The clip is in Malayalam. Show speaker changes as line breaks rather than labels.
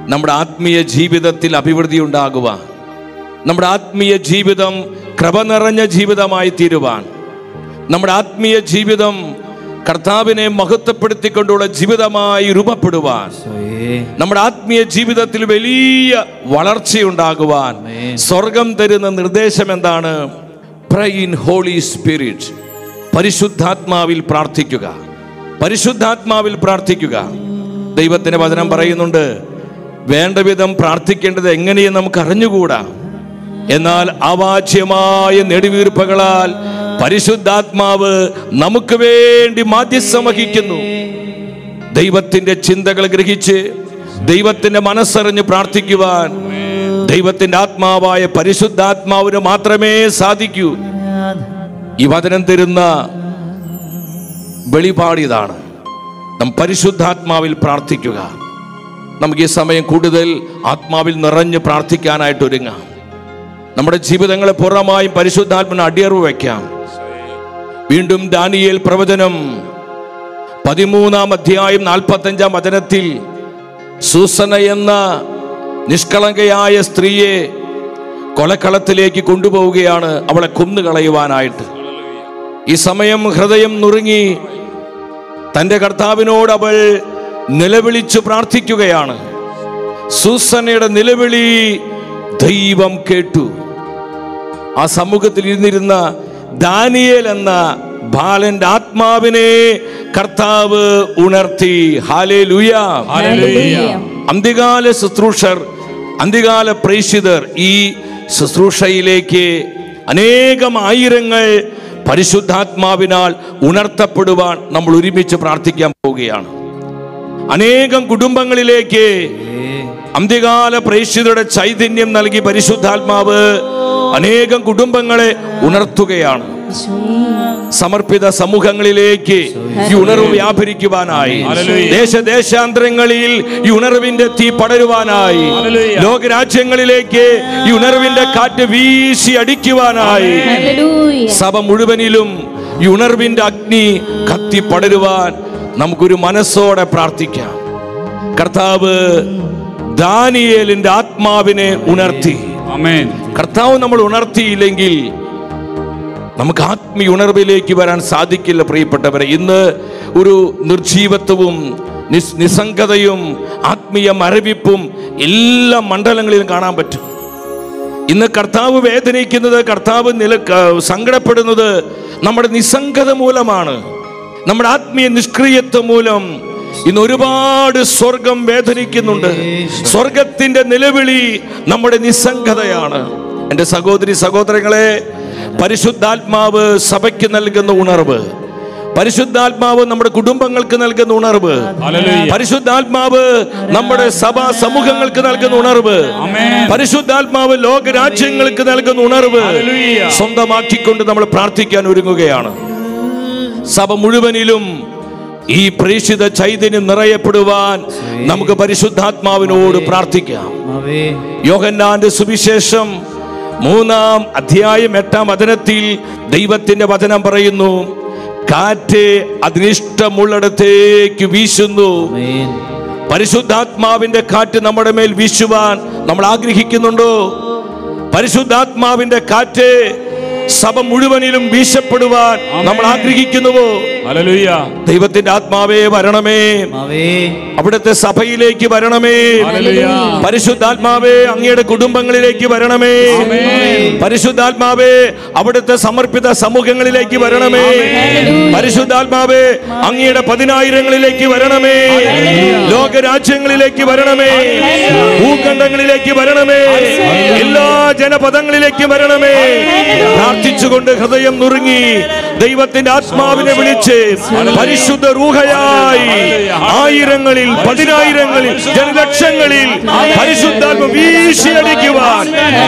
നമ്മുടെ ആത്മീയ ജീവിതത്തിൽ അഭിവൃദ്ധി ഉണ്ടാകുവാൻ നമ്മുടെ ആത്മീയ ജീവിതം കൃപ നിറഞ്ഞ ജീവിതമായി തീരുവാൻ നമ്മുടെ ആത്മീയ ജീവിതം കർത്താവിനെ മഹത്വപ്പെടുത്തിക്കൊണ്ടുള്ള ജീവിതമായി രൂപപ്പെടുവാൻ
ഈശോയേ
നമ്മുടെ ആത്മീയ ജീവിതത്തിൽ വലിയ വളർച്ചയുണ്ടാകുവാൻ സ്വർഗം തരുന്ന നിർദ്ദേശം എന്താണ് പ്രൈ ഇൻ ഹോളി സ്പിരിറ്റ് പരിശുദ്ധാത്മാവിൽ പ്രാർത്ഥിക്കുക പരിശുദ്ധാത്മാവിൽ പ്രാർത്ഥിക്കുക ദൈവത്തിന്റെ വചനം പറയുന്നുണ്ട് വേണ്ട വിധം പ്രാർത്ഥിക്കേണ്ടത് എങ്ങനെയെന്ന് നമുക്ക് അറിഞ്ഞുകൂടാ എന്നാൽ അവാച്യമായ നെടുവീർപ്പകളാൽ പരിശുദ്ധാത്മാവ് നമുക്ക് വേണ്ടി മാധ്യസ്ഥം വഹിക്കുന്നു ദൈവത്തിന്റെ ചിന്തകൾ ഗ്രഹിച്ച് ദൈവത്തിന്റെ മനസ്സറിഞ്ഞ് പ്രാർത്ഥിക്കുവാൻ ദൈവത്തിന്റെ ആത്മാവായ പരിശുദ്ധാത്മാവിന് മാത്രമേ സാധിക്കൂ ഈ വചനം തരുന്ന വെളിപാടിതാണ് നാം പരിശുദ്ധാത്മാവിൽ പ്രാർത്ഥിക്കുക നമുക്ക് ഈ സമയം കൂടുതൽ ആത്മാവിൽ നിറഞ്ഞ് പ്രാർത്ഥിക്കാനായിട്ട് ഒരുങ്ങാം നമ്മുടെ ജീവിതങ്ങളെ പൂർണ്ണമായും പരിശുദ്ധാത്മന് അടിയറവ് വയ്ക്കാം വീണ്ടും ദാനിയേൽ പ്രവചനം പതിമൂന്നാം അധ്യായം നാൽപ്പത്തഞ്ചാം വചനത്തിൽ സൂസന എന്ന നിഷ്കളങ്കയായ സ്ത്രീയെ കൊലക്കളത്തിലേക്ക് കൊണ്ടുപോവുകയാണ് അവളെ കൊന്നുകളയുവാനായിട്ട് ഈ സമയം ഹൃദയം നുറുങ്ങി തന്റെ കർത്താവിനോട് അവൾ നിലവിളിച്ചു പ്രാർത്ഥിക്കുകയാണ് സൂസനയുടെ നിലവിളി ദൈവം കേട്ടു ആ സമൂഹത്തിൽ ഇരുന്നിരുന്ന ദാനിയേൽ എന്ന ബാലന്റെ ആത്മാവിനെ കർത്താവ് ഉണർത്തി ഹാലേ ലുയാ അന്ത്യകാല ശുശ്രൂഷർ അന്ത്യകാല പ്രേക്ഷിതർ ഈ ശുശ്രൂഷയിലേക്ക് അനേകം ആയിരങ്ങൾ പരിശുദ്ധാത്മാവിനാൽ ഉണർത്തപ്പെടുവാൻ നമ്മൾ ഒരുമിച്ച് പ്രാർത്ഥിക്കാൻ പോവുകയാണ് അനേകം കുടുംബങ്ങളിലേക്ക് അന്ത്യകാല പ്രേക്ഷിതരുടെ ചൈതന്യം നൽകി പരിശുദ്ധാത്മാവ് അനേകം കുടുംബങ്ങളെ ഉണർത്തുകയാണ് സമർപ്പിത സമൂഹങ്ങളിലേക്ക് ഈ ഉണർവ് വ്യാപരിക്കുവാനായി ദേശദേശാന്തരങ്ങളിൽ ഈ ഉണർവിന്റെ തീ പടരുവാനായി ലോകരാജ്യങ്ങളിലേക്ക് ഈ ഉണർവിന്റെ കാറ്റ് വീശി അടിക്കുവാനായി സഭ മുഴുവനിലും ഈ ഉണർവിന്റെ അഗ്നി കത്തി പടരുവാൻ നമുക്കൊരു മനസ്സോടെ പ്രാർത്ഥിക്കാം കർത്താവ് ദാനിയേലിന്റെ ആത്മാവിനെ ഉണർത്തി
ആമേൻ
കർത്താവ് നമ്മൾ ഉണർത്തിയില്ലെങ്കിൽ നമുക്ക് ആത്മീയ ഉണർവിലേക്ക് വരാൻ സാധിക്കില്ല പ്രിയപ്പെട്ടവരെ ഇന്ന് ഒരു നിർജീവത്വവും നിസ് നിസ്സംഗതയും ആത്മീയ മരവിപ്പും എല്ലാ മണ്ഡലങ്ങളിലും കാണാൻ പറ്റും ഇന്ന് കർത്താവ് വേദനിക്കുന്നത് കർത്താവ് നില ക- സങ്കടപ്പെടുന്നത് നമ്മുടെ നിസ്സംഗത മൂലമാണ് നമ്മുടെ ആത്മീയ നിഷ്ക്രിയത്വം മൂലം ഇന്ന് ഒരുപാട് സ്വർഗം വേദനിക്കുന്നുണ്ട് സ്വർഗത്തിന്റെ നിലവിളി നമ്മുടെ നിസ്സംഗതയാണ് എൻ്റെ സഹോദരി സഹോദരങ്ങളെ പരിശുദ്ധാത്മാവ് സഭയ്ക്ക് നൽകുന്ന ഉണർവ് പരിശുദ്ധാത്മാവ് നമ്മുടെ കുടുംബങ്ങൾക്ക് നൽകുന്ന ഉണർവ്
ഹല്ലേലൂയ.
പരിശുദ്ധാത്മാവ് നമ്മുടെ സഭാ സമൂഹങ്ങൾക്ക് നൽകുന്ന ഉണർവ്
ആമേൻ.
പരിശുദ്ധാത്മാവ് ലോകരാജ്യങ്ങൾക്ക് നൽകുന്ന ഉണർവ്
ഹല്ലേലൂയ.
സ്വന്തമാക്കിക്കൊണ്ട് നമ്മൾ പ്രാർത്ഥിക്കാൻ ഒരുങ്ങുകയാണ് സഭ മുഴുവനിലും ഈ പ്രേക്ഷിത ചൈതന്യം നിറയപ്പെടുവാൻ നമുക്ക് പരിശുദ്ധാത്മാവിനോട് പ്രാർത്ഥിക്കാം
ആമേ
യോഹന്നാന്റെ സുവിശേഷം മൂന്നാം അധ്യായം എട്ടാം വചനത്തിൽ ദൈവത്തിന്റെ വചനം പറയുന്നു കാറ്റ് അതിനിഷ്ടമുള്ളിടത്തേക്ക് വീശുന്നു
ആമേൻ
പരിശുദ്ധാത്മാവിന്റെ കാറ്റ് നമ്മുടെ മേൽ വീശുവാൻ നമ്മൾ ആഗ്രഹിക്കുന്നുണ്ടോ പരിശുദ്ധാത്മാവിന്റെ കാറ്റ് സഭ മുഴുവനിലും വീശപ്പെടുവാൻ നമ്മൾ ആഗ്രഹിക്കുന്നുവോ
ഹല്ലേലൂയ
ദൈവത്തിന്റെ ആത്മാവേ വരണമേ
ആമേ
അവിടുത്തെ സഭയിലേക്ക് വരണമേ
ഹല്ലേലൂയ
പരിശുദ്ധാത്മാവേ അങ്ങയുടെ കുടുംബങ്ങളിലേക്ക് വരണമേ പരിശുദ്ധാത്മാവേ അവിടുത്തെ സമർപ്പിത സമൂഹങ്ങളിലേക്ക് വരണമേ പരിശുദ്ധാത്മാവേ അങ്ങയുടെ പതിനായിരങ്ങളിലേക്ക് വരണമേ ലോകരാജ്യങ്ങളിലേക്ക് വരണമേ ഭൂഖണ്ഡങ്ങളിലേക്ക് വരണമേ എല്ലാ ജനപദങ്ങളിലേക്ക് വരണമേ പ്രാർത്ഥിച്ചുകൊണ്ട് ഹൃദയം നുറുങ്ങി ദൈവത്തിന്റെ ആത്മാവിനെ വിളിച്ച് പരിശുദ്ധ റൂഹയായി ആയിരങ്ങളിൽ പതിനായിരങ്ങളിൽ ജനലക്ഷങ്ങളിൽ പരിശുദ്ധാത്മ വീശിയടിക്കുവാൻ